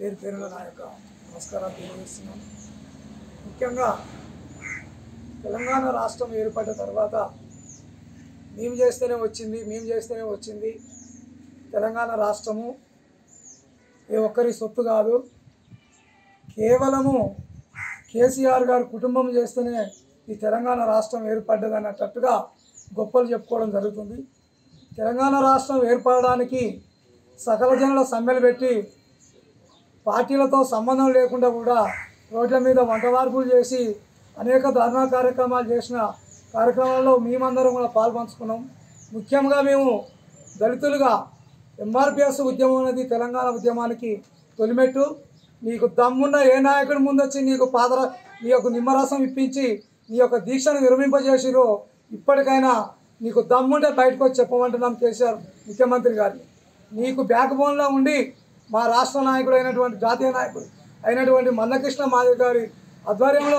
పేరు పేరున నా యొక్క నమస్కారాలు తెలియజేస్తున్నాను ముఖ్యంగా తెలంగాణ రాష్ట్రం ఏర్పడ్డ తర్వాత మేము చేస్తేనే వచ్చింది మేము చేస్తేనే వచ్చింది తెలంగాణ రాష్ట్రము ఏ ఒక్కరి సొత్తు కాదు కేవలము కేసీఆర్ గారి కుటుంబం చేస్తేనే ఈ తెలంగాణ రాష్ట్రం ఏర్పడ్డది అన్నట్టుగా గొప్పలు చెప్పుకోవడం జరుగుతుంది తెలంగాణ రాష్ట్రం ఏర్పడడానికి సకల జనుల సమ్మెలు పెట్టి పార్టీలతో సంబంధం లేకుండా కూడా రోడ్ల మీద వంట మార్పులు చేసి అనేక ధర్నా కార్యక్రమాలు చేసిన కార్యక్రమాల్లో మేమందరం కూడా పాల్పంచుకున్నాం ముఖ్యంగా మేము దళితులుగా ఎంఆర్పిఎస్ ఉద్యమం అనేది తెలంగాణ ఉద్యమానికి తొలిమెట్టు నీకు దమ్మున్న ఏ నాయకుడి ముందొచ్చి నీకు పాదర నీ యొక్క నిమ్మరసం ఇప్పించి నీ యొక్క దీక్షను విరమింపజేసిరో ఇప్పటికైనా నీకు దమ్ముంటే బయటకు వచ్చి చెప్పమంటున్నాం కేసీఆర్ ముఖ్యమంత్రి గారిని నీకు బ్యాక్ బోన్లో ఉండి మా రాష్ట్ర నాయకుడు అయినటువంటి జాతీయ నాయకుడు అయినటువంటి మందకృష్ణ మాదిరి గారి ఆధ్వర్యంలో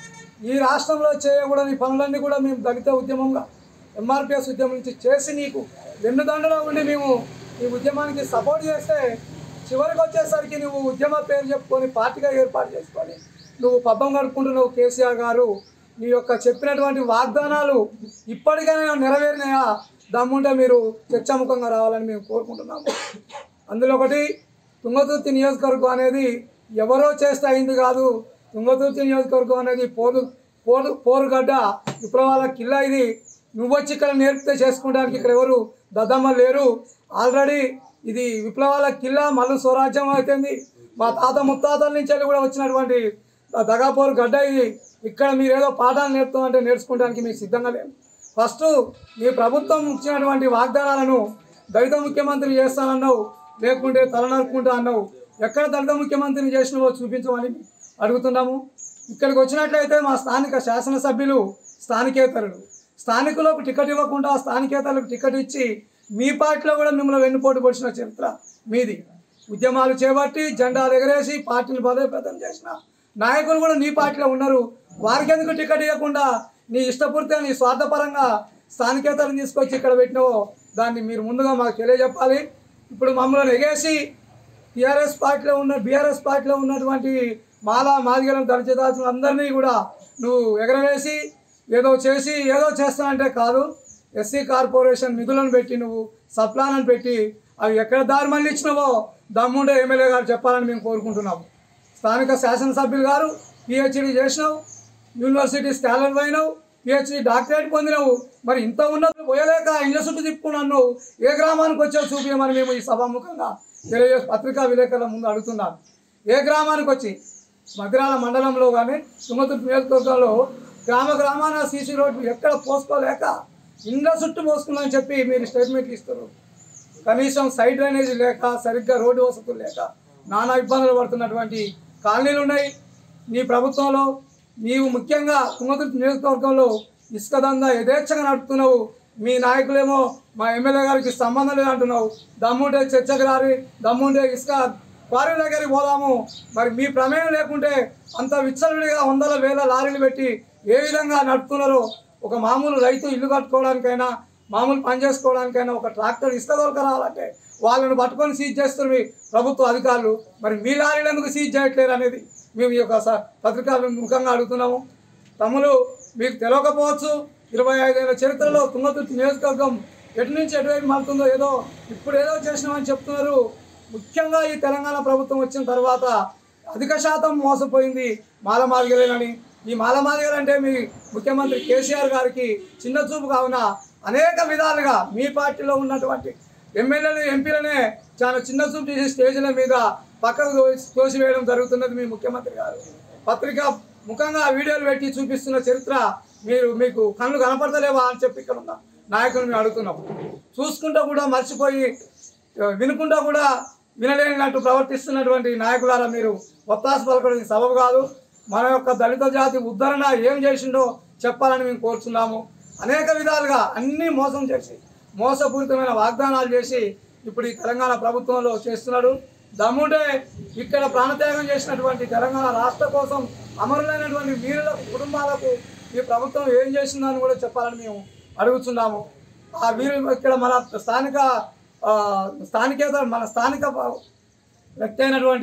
ఈ రాష్ట్రంలో చేయకూడని పనులన్నీ కూడా మేము దళిత ఉద్యమంగా ఎంఆర్పిఎస్ ఉద్యమం నుంచి చేసి నీకు వెన్నుదండలో ఉండి మేము ఈ ఉద్యమానికి సపోర్ట్ చేస్తే చివరికి వచ్చేసరికి నువ్వు ఉద్యమ పేరు చెప్పుకొని పార్టీగా ఏర్పాటు చేసుకొని నువ్వు పబ్బం గడుపుకుంటున్నావు కేసీఆర్ గారు నీ యొక్క చెప్పినటువంటి వాగ్దానాలు ఇప్పటికైనా నెరవేరినాయా దమ్ముంటే మీరు చర్చాముఖంగా రావాలని మేము కోరుకుంటున్నాము అందులో ఒకటి తుంగతుర్తి నియోజకవర్గం అనేది ఎవరో చేస్తే అయింది కాదు తుంగతుర్తి నియోజకవర్గం అనేది పోరు పోరు పోరుగడ్డ విప్లవాల కిల్లా ఇది నువ్వు వచ్చి ఇక్కడ నేర్పితే చేసుకోవడానికి ఇక్కడ ఎవరు దద్దమ్మ లేరు ఆల్రెడీ ఇది విప్లవాల కిల్లా మళ్ళీ స్వరాజ్యం అవుతుంది మా తాత ముత్తాతల నుంచి వెళ్ళి కూడా వచ్చినటువంటి దగాపోరు గడ్డ ఇది ఇక్కడ మీరు ఏదో పాఠాలు నేర్పుతామంటే నేర్చుకోవడానికి మీకు సిద్ధంగా లేము ఫస్ట్ మీ ప్రభుత్వం ఇచ్చినటువంటి వాగ్దానాలను దళిత ముఖ్యమంత్రి చేస్తానన్నావు లేకుంటే తల నరుక్కుంటా అన్నావు ఎక్కడ దళిత ముఖ్యమంత్రిని చేసినవో చూపించమని అడుగుతున్నాము ఇక్కడికి వచ్చినట్లయితే మా స్థానిక శాసనసభ్యులు స్థానికేతరులు స్థానికులకు టికెట్ ఇవ్వకుండా స్థానికేతరులకు టికెట్ ఇచ్చి మీ పార్టీలో కూడా మిమ్మల్ని వెన్నుపోటు పొడిచిన చరిత్ర మీది ఉద్యమాలు చేపట్టి జెండాలు ఎగరేసి పార్టీని బలోపేతం చేసిన నాయకులు కూడా నీ పార్టీలో ఉన్నారు వారికి ఎందుకు టికెట్ ఇవ్వకుండా నీ ఇష్టపూర్తిగా నీ స్వార్థపరంగా స్థానికేతలను తీసుకొచ్చి ఇక్కడ పెట్టినావో దాన్ని మీరు ముందుగా మాకు తెలియజెప్పాలి ఇప్పుడు మమ్మల్ని ఎగేసి టీఆర్ఎస్ పార్టీలో ఉన్న బీఆర్ఎస్ పార్టీలో ఉన్నటువంటి మాలా మాదిగలం దళితదాసులు అందరినీ కూడా నువ్వు ఎగరవేసి ఏదో చేసి ఏదో చేస్తానంటే కాదు ఎస్సీ కార్పొరేషన్ నిధులను పెట్టి నువ్వు సప్లాలను పెట్టి అవి ఎక్కడ దారి మళ్ళీ ఇచ్చినావో దమ్ముండే ఎమ్మెల్యే గారు చెప్పాలని మేము కోరుకుంటున్నాము స్థానిక శాసనసభ్యులు గారు పిహెచ్డి చేసినావు యూనివర్సిటీ స్కాలర్ అయినావు పిహెచ్డి డాక్టరేట్ పొందినావు మరి ఇంత ఉన్నది పోయలేక ఇళ్ళ చుట్టూ తిప్పుకున్నాను నువ్వు ఏ గ్రామానికి వచ్చావు చూపించమని మేము ఈ సభాముఖంగా తెలియజేసి పత్రికా విలేకరుల ముందు అడుగుతున్నాను ఏ గ్రామానికి వచ్చి మధిరాల మండలంలో కానీ తుంగతుర్తి నియోజకవర్గంలో గ్రామ గ్రామాన సీసీ రోడ్డు ఎక్కడ పోసుకోలేక ఇండ్ల చుట్టూ పోసుకుందని చెప్పి మీరు స్టేట్మెంట్లు ఇస్తారు కనీసం సైడ్ డ్రైనేజ్ లేక సరిగ్గా రోడ్డు వసతులు లేక నానా ఇబ్బందులు పడుతున్నటువంటి కాలనీలు ఉన్నాయి నీ ప్రభుత్వంలో నీవు ముఖ్యంగా తుంగతుర్తి నియోజకవర్గంలో ఇసుక దందా యథేచ్ఛగా నడుపుతున్నావు మీ నాయకులేమో మా ఎమ్మెల్యే గారికి సంబంధం లేదు అంటున్నావు దమ్ముంటే చర్చకు రారి దమ్ముంటే ఇసుక క్వారీ దగ్గరికి పోదాము మరి మీ ప్రమేయం లేకుంటే అంత విచ్చలవిడిగా వందల వేల లారీలు పెట్టి ఏ విధంగా నడుపుతున్నారో ఒక మామూలు రైతు ఇల్లు కట్టుకోవడానికైనా మామూలు పని చేసుకోవడానికైనా ఒక ట్రాక్టర్ ఇసుక దొరక రావాలంటే వాళ్ళని పట్టుకొని సీజ్ చేస్తున్నారు మీ ప్రభుత్వ అధికారులు మరి మీ లారీలు ఎందుకు సీజ్ చేయట్లేరు అనేది మేము ఈ యొక్క స- పత్రికలు ముఖంగా అడుగుతున్నాము తమ్ములు మీకు తెలియకపోవచ్చు ఇరవై ఐదేళ్ల చరిత్రలో తుంగతుర్తి నియోజకవర్గం ఎటు నుంచి ఎటువైపు మారుతుందో ఏదో ఇప్పుడు ఏదో చేసినామని చెప్తున్నారు ముఖ్యంగా ఈ తెలంగాణ ప్రభుత్వం వచ్చిన తర్వాత అధిక శాతం మోసపోయింది మాలమాదిగలేనని ఈ మాలమాదిగలు అంటే మీ ముఖ్యమంత్రి కేసీఆర్ గారికి చిన్న చూపు కావున అనేక విధాలుగా మీ పార్టీలో ఉన్నటువంటి ఎమ్మెల్యేలు ఎంపీలనే చాలా చిన్న చూపు చేసి స్టేజ్ల మీద పక్కకు తోసి- తోసివేయడం జరుగుతున్నది మీ ముఖ్యమంత్రి గారు పత్రిక ముఖంగా వీడియోలు పెట్టి చూపిస్తున్న చరిత్ర మీరు మీకు కళ్ళు కనపడతలేవా అని చెప్పి ఇక్కడ ఉన్న నాయకులు మేము అడుగుతున్నాం చూసుకుంటూ కూడా మర్చిపోయి ఆ, వినుకుంటా కూడా వినలేనట్టు ప్రవర్తిస్తున్నటువంటి నాయకులారా మీరు ఒత్తాసు పలకడం ఇది సబబు కాదు మన యొక్క దళిత జాతి ఉద్ధరణ ఏం చేసిండో చెప్పాలని మేము కోరుతున్నాము అనేక విధాలుగా అన్నీ మోసం చేసి మోసపూరితమైన వాగ్దానాలు చేసి ఇప్పుడు ఈ తెలంగాణ ప్రభుత్వంలో చేస్తున్నాడు దమ్ముంటే ఇక్కడ ప్రాణత్యాగం చేసినటువంటి తెలంగాణ రాష్ట్ర కోసం అమరులైనటువంటి వీరుల కుటుంబాలకు ఈ ప్రభుత్వం ఏం చేసిందని కూడా చెప్పాలని మేము అడుగుతున్నాము ఆ వీరు ఇక్కడ మన స్థానిక ఆ, స్థానికేతర మన స్థానిక వ్యక్తి అయినటువంటి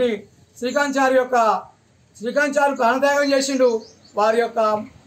శ్రీకాంత్ చారి యొక్క శ్రీకాంత్ చారు ప్రాణత్యాగం చేసిండు వారి యొక్క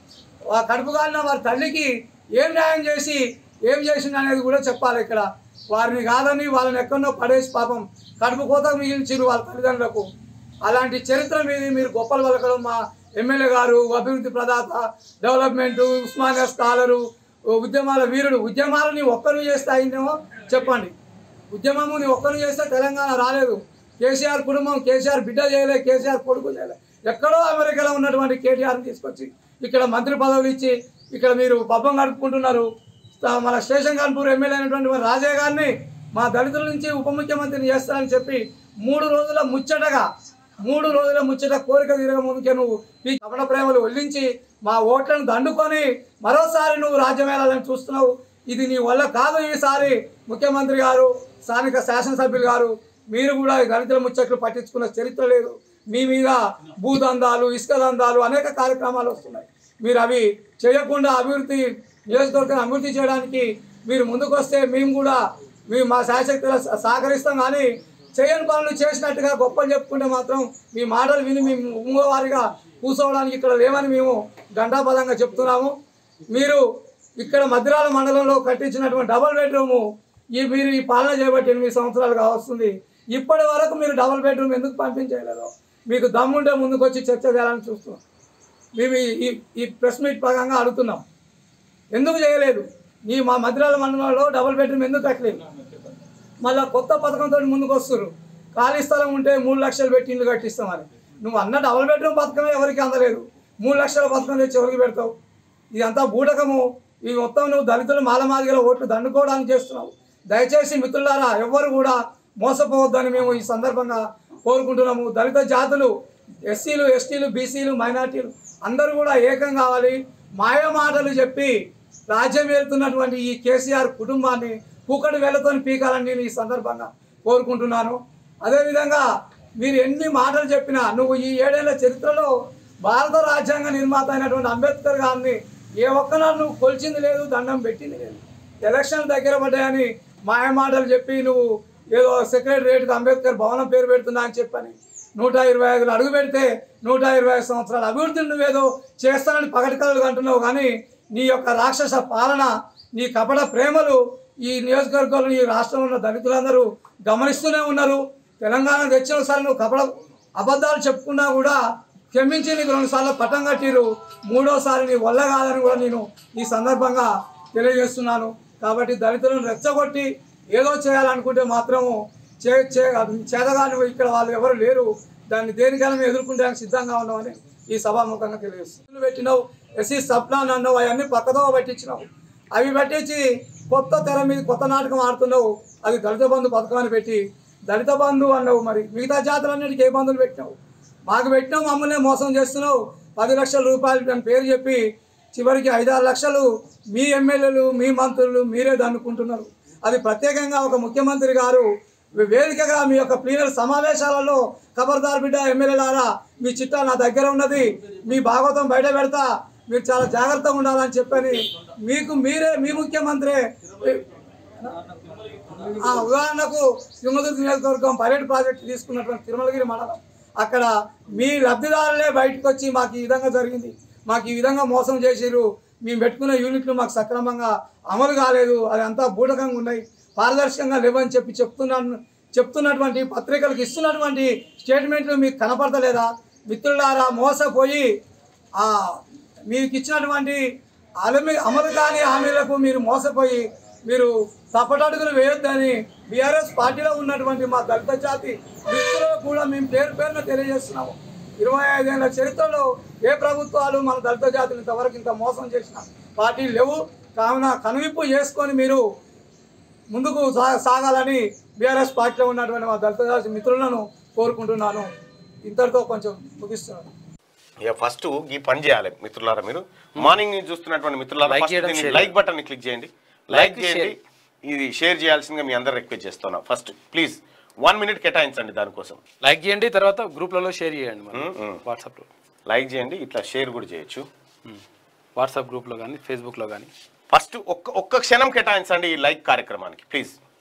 ఆ కడుపు కాలిన వారి తల్లికి ఏం న్యాయం చేసి ఏం చేసిండు అనేది కూడా చెప్పాలి ఇక్కడ వారిని కాదని వాళ్ళని ఎక్కడో పడేసి పాపం కడుపు కోత మిగిల్చిరు వాళ్ళ తల్లిదండ్రులకు అలాంటి చరిత్ర మీది మీరు గొప్పలు పలకడం మా ఎమ్మెల్యే గారు అభివృద్ధి ప్రదాత డెవలప్మెంట్ ఉస్మానియా స్కాలరు ఉద్యమాల వీరుడు ఉద్యమాలని ఒక్కరు చేస్తే అయిందేమో చెప్పండి ఉద్యమము నీ ఒక్కరు చేస్తే తెలంగాణ రాలేదు కేసీఆర్ కుటుంబం కేసీఆర్ బిడ్డ చేయలే కేసీఆర్ కొడుకు చేయలే ఎక్కడో అమెరికాలో ఉన్నటువంటి కేటీఆర్ని తీసుకొచ్చి ఇక్కడ మంత్రి పదవులు ఇచ్చి ఇక్కడ మీరు పబ్బం గడుపుకుంటున్నారు త- మన స్టేషన్ కాన్పూర్ ఎమ్మెల్యే అయినటువంటి మన రాజయ్య గారిని మా దళితుల నుంచి ఉప ముఖ్యమంత్రిని చేస్తానని చెప్పి మూడు రోజుల ముచ్చటగా మూడు రోజుల ముచ్చట కోరిక తిరగ ముందుకే నువ్వు ఈ కపట ప్రేమలు ఒల్లించి మా ఓట్లను దండుకొని మరోసారి నువ్వు రాజ్యం వెళ్ళాలని చూస్తున్నావు ఇది నీ వల్ల కాదు ఈసారి ముఖ్యమంత్రి గారు స్థానిక శాసనసభ్యులు గారు మీరు కూడా ఈ దళితుల ముచ్చట్లు పట్టించుకున్న చరిత్ర లేదు మీ మీద భూదందాలు ఇసుక దందాలు అనేక కార్యక్రమాలు వస్తున్నాయి మీరు అవి చేయకుండా అభివృద్ధి నియోజకవర్గాన్ని అభివృద్ధి చేయడానికి మీరు ముందుకు వస్తే మేము కూడా మేము మా శాశక్తుల సహకరిస్తాం కానీ చేయని పనులు చేసినట్టుగా గొప్పలు చెప్పుకుంటే మాత్రం మీ మాటలు విని మేము మూగవారిగా కూర్చోవడానికి ఇక్కడ లేవని మేము గంటాపదంగా చెప్తున్నాము మీరు ఇక్కడ మద్రాల మండలంలో కట్టించినటువంటి డబల్ బెడ్రూము ఈ మీరు ఈ పాలన చేయబట్టి ఎనిమిది సంవత్సరాలుగా వస్తుంది ఇప్పటి వరకు మీరు డబల్ బెడ్రూమ్ ఎందుకు పంపించలేదు మీకు దమ్ముంటే ముందుకు వచ్చి చర్చ చేయాలని చూస్తున్నాం మేము ఈ- ఈ ఈ ప్రెస్ మీట్ భాగంగా అడుగుతున్నాం ఎందుకు చేయలేదు ఈ మా మద్రాల మండలంలో డబుల్ బెడ్రూమ్ ఎందుకు కట్టలేదు మళ్ళీ కొత్త పథకంతో ముందుకు వస్తారు ఖాళీ స్థలం ఉంటే మూడు లక్షలు పెట్టి ఇల్లు కట్టిస్తామని నువ్వు అన్న డబుల్ బెడ్రూమ్ పథకమే ఎవరికి అందలేదు మూడు లక్షల పథకం తెచ్చి ఎవరికి పెడతావు ఇదంతా బూటకము ఈ మొత్తం నువ్వు దళితులు మాలమాదిగల ఓట్లు దండుకోవడానికి చేస్తున్నావు దయచేసి మిత్రులారా ఎవ్వరు కూడా మోసపోవద్దని మేము ఈ సందర్భంగా కోరుకుంటున్నాము దళిత జాతులు ఎస్సీలు ఎస్టీలు బీసీలు మైనార్టీలు అందరూ కూడా ఏకం కావాలి మాయ మాటలు చెప్పి రాజ్యం వెళ్తున్నటువంటి ఈ కేసీఆర్ కుటుంబాన్ని పూకటి వేలతో పీకాలని నేను ఈ సందర్భంగా కోరుకుంటున్నాను అదేవిధంగా మీరు ఎన్ని మాటలు చెప్పినా నువ్వు ఈ ఏడేళ్ల చరిత్రలో భారత రాజ్యాంగ నిర్మాత అయినటువంటి అంబేద్కర్ గారిని ఏ ఒక్కనాడు నువ్వు కొలిచింది లేదు దండం పెట్టింది లేదు ఎలక్షన్ దగ్గర పడ్డాయని మాయ మాటలు చెప్పి నువ్వు ఏదో సెక్రటరియట్కి అంబేద్కర్ భవనం పేరు పెడుతున్నా అని చెప్పని నూట ఇరవై ఐదులో అడుగు పెడితే నూట ఇరవై ఐదు సంవత్సరాల అభివృద్ధిని నువ్వేదో చేస్తానని పగటి కలలు అంటున్నావు కానీ నీ యొక్క రాక్షస పాలన నీ కపట ప్రేమలు ఈ నియోజకవర్గంలో ఈ రాష్ట్రంలో ఉన్న దళితులందరూ గమనిస్తూనే ఉన్నారు తెలంగాణ తెచ్చిన సార్లు నువ్వు కపట అబద్ధాలు చెప్పుకున్నా కూడా క్షమించి నీకు రెండు సార్లు పట్టం కట్టిరు మూడోసారి నీ వల్ల కాదని కూడా నేను ఈ సందర్భంగా తెలియజేస్తున్నాను కాబట్టి దళితులను రెచ్చగొట్టి ఏదో చేయాలనుకుంటే మాత్రము చే చే చేతగాని ఇక్కడ వాళ్ళు ఎవరు లేరు దాన్ని దేనికైనా మేము ఎదుర్కొంటానికి సిద్ధంగా ఉన్నామని ఈ సభాముఖంగా తెలియజేస్తున్నాను పెట్టినావు ఎస్సీ సబ్ ప్లాన్ అన్నావు అవన్నీ పక్కదో పట్టించినావు అవి పట్టించి కొత్త తెర మీద కొత్త నాటకం ఆడుతున్నావు అది దళిత బంధు పథకాన్ని పెట్టి దళిత బంధు అన్నావు మరి మిగతా జాతులన్నిటికీ ఏ బంధువులు పెట్టినావు మాకు పెట్టినావు మమ్మల్ని మోసం చేస్తున్నావు పది లక్షల రూపాయలు అని పేరు చెప్పి చివరికి ఐదారు లక్షలు మీ ఎమ్మెల్యేలు మీ మంత్రులు మీరే దన్నుకుంటున్నారు అది ప్రత్యేకంగా ఒక ముఖ్యమంత్రి గారు వేదికగా మీ యొక్క ప్లీనర్ సమావేశాలలో ఖబర్దార్ బిడ్డ ఎమ్మెల్యేలారా మీ చిట్టా నా దగ్గర ఉన్నది మీ భాగవతం బయట పెడతా మీరు చాలా జాగ్రత్తగా ఉండాలని చెప్పని మీకు మీరే మీ ముఖ్యమంత్రి ఆ, ఉదాహరణకు సింగదుర్గ నియోజకవర్గం పైలట్ ప్రాజెక్ట్ తీసుకున్నటువంటి తిరుమలగిరి మండలం అక్కడ మీ లబ్ధిదారులే బయటకు వచ్చి మాకు ఈ విధంగా జరిగింది మాకు ఈ విధంగా మోసం చేసిరు మేము పెట్టుకున్న యూనిట్లు మాకు సక్రమంగా అమలు కాలేదు అది అంతా బూటకంగా ఉన్నాయి పారదర్శకంగా లేవని చెప్పి చెప్తున్నాను చెప్తున్నటువంటి పత్రికలకు ఇస్తున్నటువంటి స్టేట్మెంట్లు మీకు కనపడతలేదా మిత్రులారా మోసపోయి ఆ మీకు ఇచ్చినటువంటి అలమి అమలు కాని హామీలకు మీరు మోసపోయి మీరు తప్పటడుగులు వేయొద్దని బీఆర్ఎస్ పార్టీలో ఉన్నటువంటి మా దళిత జాతి మిత్రులకు కూడా మేము పేరు పేరున తెలియజేస్తున్నాము ఇరవై ఐదేళ్ల చరిత్రలో ఏ ప్రభుత్వాలు మన దళిత జాతిని ఇంతవరకు ఇంత మోసం చేసిన పార్టీలు లేవు కావున కనువిప్పు చేసుకొని మీరు ముందుకు సా- సాగాలని బీఆర్ఎస్ పార్టీలో ఉన్నటువంటి మా దళిత జాతి మిత్రులను కోరుకుంటున్నాను ఇంతటితో కొంచెం ముగిస్తున్నాను ఇక ఫస్ట్ ఈ పని చేయాలి మిత్రులారా మీరు మార్నింగ్ నుంచి చూస్తున్నటువంటి మిత్రులారా Like first చేయడం, దీన్ని share లైక్ బటన్ ని క్లిక్ చేయండి లైక్ Like, చేయండి ఇది షేర్ చేయాల్సిందిగా మీ అందరు రిక్వెస్ట్ చేస్తున్నా ఫస్ట్ ప్లీజ్ వన్ మినిట్ కేటాయించండి దానికోసం లైక్ చేయండి తర్వాత గ్రూప్లలో షేర్ చేయండి మనం మ్మ్, మ్మ్. వాట్సాప్లో లైక్ చేయండి ఇట్లా షేర్ కూడా చేయొచ్చు వాట్సాప్ గ్రూప్లో కానీ ఫేస్బుక్లో కానీ ఫస్ట్ ఒక్క ఒక్క క్షణం కేటాయించండి ఈ లైక్ కార్యక్రమానికి ప్లీజ్